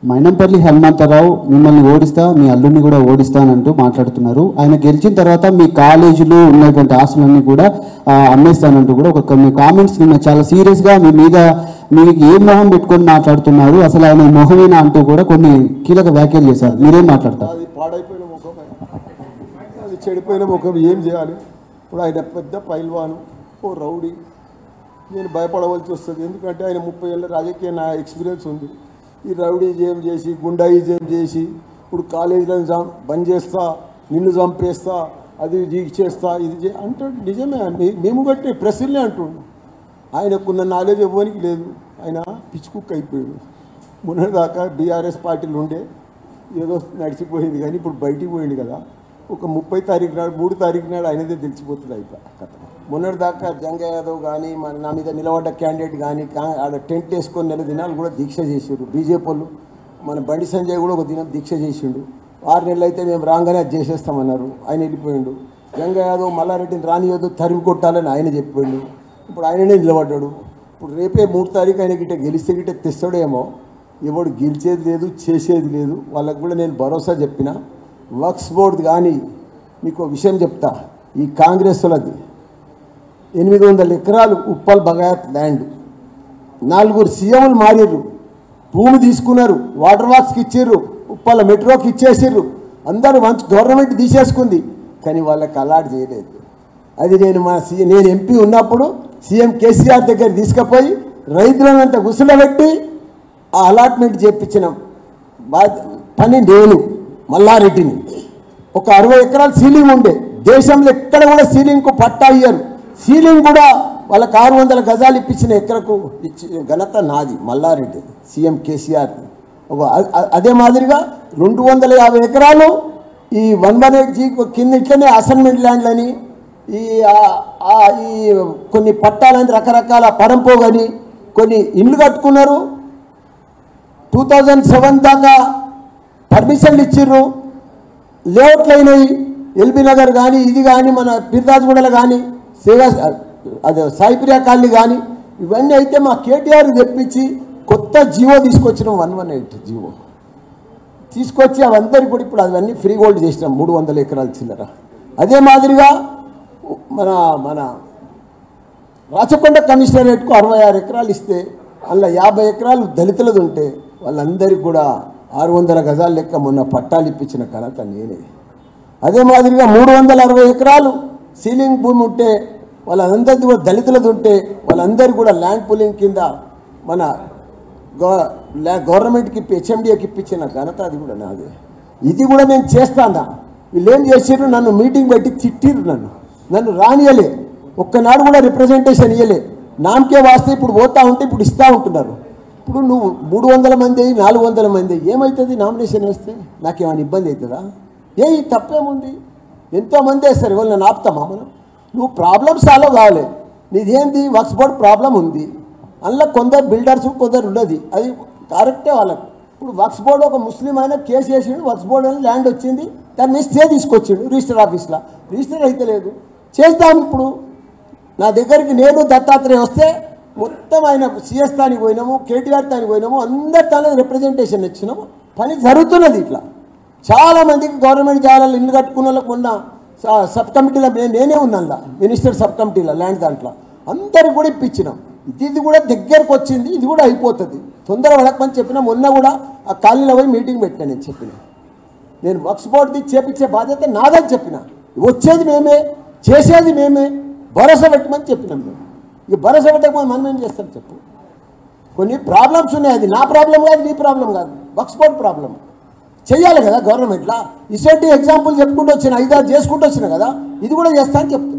మైనంపల్లి హనుమంతరావు మిమ్మల్ని ఓడిస్తా మీ అల్లుడిని కూడా ఓడిస్తానంటూ మాట్లాడుతున్నారు ఆయన గెలిచిన తర్వాత మీ కాలేజీలో ఉన్నటువంటి ఆస్తులన్నీ కూడా ఆ, అమ్మేస్తానంటూ కూడా ఒక కొన్ని కామెంట్స్ నిన్న చాలా సీరియస్గా మీ మీద మీకు ఏ మొహం పెట్టుకొని మాట్లాడుతున్నారు అసలు ఆయన మొహమేనా అంటూ కూడా కొన్ని కీలక వ్యాఖ్యలు చేశారు మీరేం మాట్లాడతారు అది పాడైపోయిన ముఖం అది చెడిపోయిన ముఖం ఏం చేయాలి ఇప్పుడు ఆయన పెద్ద పైల్వాను ఓ రౌడీ నేను భయపడవలసి వస్తుంది ఎందుకంటే ఆయన ముప్పై ఏళ్ళ రాజకీయ నా ఎక్స్పీరియన్స్ ఉంది ఈ రౌడీజం చేసి గుండాయిజం చేసి ఇప్పుడు కాలేజీలను చం- బంద్ చేస్తా నిన్ను చంపేస్తా అది ఇది చేస్తా ఇది చే అంటాడు నిజమే మే- మేము కట్టే ప్రెస్లే అంటుండు ఆయనకున్న నాలెడ్జ్ ఎవ్వరికి లేదు ఆయన పిచ్చుకుక్ అయిపోయాడు మొన్నటిదాకా బీఆర్ఎస్ పార్టీలు ఉండే ఏదో నడిచిపోయింది కానీ ఇప్పుడు బయటికి పోయింది కదా ఒక ముప్పై తారీఖు నాడు మూడు తారీఖు నాడు ఆయనదే తెలిసిపోతుంది అయిపోయి కథ మొన్నటిదాకా జంగ యాదవ్ కానీ మన నా మీద నిలబడ్డ క్యాండిడేట్ కానీ కా- ఆడ టెంట్ వేసుకొని నెల దినాలు కూడా దీక్ష చేసారు బీజేపీ వాళ్ళు మన బండి సంజయ్ కూడా ఒక దినం దీక్ష చేసిండు ఆరు నెలలు అయితే మేము రాగానే అది చేసేస్తామన్నారు ఆయన వెళ్ళిపోయిండు జంగ యాదవ్ మల్లారెడ్డిని రానియొద్దు తరిమి కొట్టాలని ఆయన చెప్పాడు ఇప్పుడు ఆయననే నిలబడ్డాడు ఇప్పుడు రేపే మూడు తారీఖు ఆయన గిట్ట గెలిస్తే గిట్ట తెస్తాడేమో ఎవడు గెలిచేది లేదు చేసేది లేదు వాళ్ళకు కూడా నేను భరోసా చెప్పిన వర్క్స్ బోర్డు కానీ మీకు ఒక విషయం చెప్తా ఈ కాంగ్రెస్ వాళ్ళది ఎనిమిది వందల ఎకరాలు ఉప్పల్ బగాయత్ ల్యాండ్ నాలుగురు సీఎంలు మారిర్రు భూమి తీసుకున్నారు వాటర్ వర్క్స్కి ఇచ్చిర్రు ఉప్పల మెట్రోకి ఇచ్చేసిర్రు అందరూ మంచి గవర్నమెంట్ తీసేసుకుంది కానీ వాళ్ళకి అలాట్ చేయలేదు అది నేను మా సీ నేను ఎంపీ ఉన్నప్పుడు సీఎం కేసీఆర్ దగ్గర తీసుకుపోయి రైతులనంతా గుసలబెట్టి ఆ అలాట్మెంట్ చేయించినాం బా- పని నేను మల్లారెడ్డిని ఒక అరవై ఎకరాలు సీలింగ్ ఉండే దేశంలో ఎక్కడ కూడా సీలింగ్కు పట్టా ఇయ్యరు సీలింగ్ కూడా వాళ్ళకి ఆరు వందల గజాలు ఇప్పించిన ఎకరకు ఇచ్చి ఘనత నాది మల్లారెడ్డి సీఎం కేసీఆర్ ఒక అ- అ- అదే మాదిరిగా రెండు వందల యాభై ఎకరాలు ఈ వన్ వన్ ఎయిట్ జీ కింద ఇట్లనే అసైన్మెంట్ ల్యాండ్లని ఈ ఆ- ఆ- ఈ కొన్ని పట్టాలని రకరకాల పరంపోగని కొన్ని ఇండ్లు కట్టుకున్నారు టూ థౌజండ్ సెవెన్ దాకా పర్మిషన్లు ఇచ్చిర్రు లేఅవుట్లు అయినాయి ఎల్బీ నగర్ కానీ ఇది కానీ మన పిర్దాజ్గూడలో కానీ సేవా అదే సాయిప్రియా కాలనీ కానీ ఇవన్నీ అయితే మా కేటీఆర్ తెప్పించి కొత్త జీవో తీసుకొచ్చినాం వన్ వన్ ఎయిట్ జీవో తీసుకొచ్చి అవందరికి కూడా ఇప్పుడు అవన్నీ ఫ్రీ హోల్డ్ చేసినాం మూడు వందల ఎకరాల చిల్లర అదే మాదిరిగా మన మన రాచకొండ కమిషనరేట్కు అరవై ఆరు ఎకరాలు ఇస్తే అందులో యాభై ఎకరాలు దళితులది ఉంటే వాళ్ళందరికీ కూడా ఆరు వందల గజాల లెక్క మొన్న పట్టాలు ఇప్పించిన ఘనత నేనే అదే మాదిరిగా మూడు వందల అరవై ఎకరాలు సీలింగ్ భూమి ఉంటే వాళ్ళందరిది కూడా దళితులది ఉంటే వాళ్ళందరూ కూడా ల్యాండ్ పూలింగ్ కింద మన గవ- లా- గవర్నమెంట్కి ఇప్పి హెచ్ఎండిఏకి ఇప్పించిన ఘనత అది కూడా నాదే ఇది కూడా నేను చేస్తానా వీళ్ళు ఏం చేసిర్రు నన్ను మీటింగ్ పెట్టి తిట్టిర్రు నన్ను నన్ను రానియలే ఒక్కనాడు కూడా రిప్రజెంటేషన్ ఇవ్వలే నామకే వాస్తే ఇప్పుడు పోతా ఉంటే ఇప్పుడు ఇస్తా ఉంటున్నారు ఇప్పుడు నువ్వు మూడు వందల మంది అయ్యి నాలుగు వందల మంది అయ్యి ఏమవుతుంది నామినేషన్ వేస్తే నాకేమైనా ఇబ్బంది అవుతుందా ఏ ఈ తప్పేముంది ఎంతో మంది వేస్తారు ఇవాళ నేను ఆపుతామా మనం నువ్వు ప్రాబ్లమ్ సాల్వ్ కావాలి నీదేంది వర్క్స్ బోర్డ్ ప్రాబ్లం ఉంది అందులో కొందరు బిల్డర్స్ కొందరు ఉన్నది అది కరెక్టే వాళ్ళకు ఇప్పుడు వర్క్స్ బోర్డు ఒక ముస్లిం అయినా కేసు వేసిండు వర్క్స్ బోర్డు అని ల్యాండ్ వచ్చింది దాని మీద స్టే తీసుకొచ్చిండు రిజిస్టర్ ఆఫీస్లో రిజిస్టర్ అయితే లేదు చేద్దాం ఇప్పుడు నా దగ్గరికి నేను దత్తాత్రేయ వస్తే మొత్తం ఆయన సిఎస్ తానికి పోయినాము కేటీఆర్ తానికి పోయినాము అందరి తానే రిప్రజెంటేషన్ ఇచ్చినాము పని జరుగుతున్నది ఇట్లా చాలా మందికి గవర్నమెంట్ జాగాలలో ఇల్లు కట్టుకున్న వాళ్ళకు మొన్న స- సబ్ కమిటీలో నే- నేనే ఉన్నాను మినిస్టర్ సబ్ కమిటీలో ల్యాండ్ దాంట్లో అందరికి కూడా ఇప్పించినాం ఇది ఇది కూడా దగ్గరకు వచ్చింది ఇది కూడా అయిపోతుంది తొందర పడకమని చెప్పిన మొన్న కూడా ఆ కాలనీలో పోయి మీటింగ్ పెట్టినా నేను చెప్పిన నేను వర్క్స్ బోర్డుది చేపించే బాధ్యత నాదని చెప్పిన వచ్చేది మేమే చేసేది మేమే భరోసా పెట్టమని చెప్పినాం మేము ఇక భరోసా పెట్టకపోతే మనం ఏం చేస్తాం చెప్పు కొన్ని ప్రాబ్లమ్స్ ఉన్నాయి అది నా ప్రాబ్లం కాదు నీ ప్రాబ్లం కాదు వర్క్స్ బోర్డ్ ప్రాబ్లం చెయ్యాలి కదా గవర్నమెంట్లో ఇటువంటి ఎగ్జాంపుల్ చెప్పుకుంటూ వచ్చిన ఐదారు చేసుకుంటూ వచ్చిన కదా ఇది కూడా చేస్తా అని చెప్తున్నా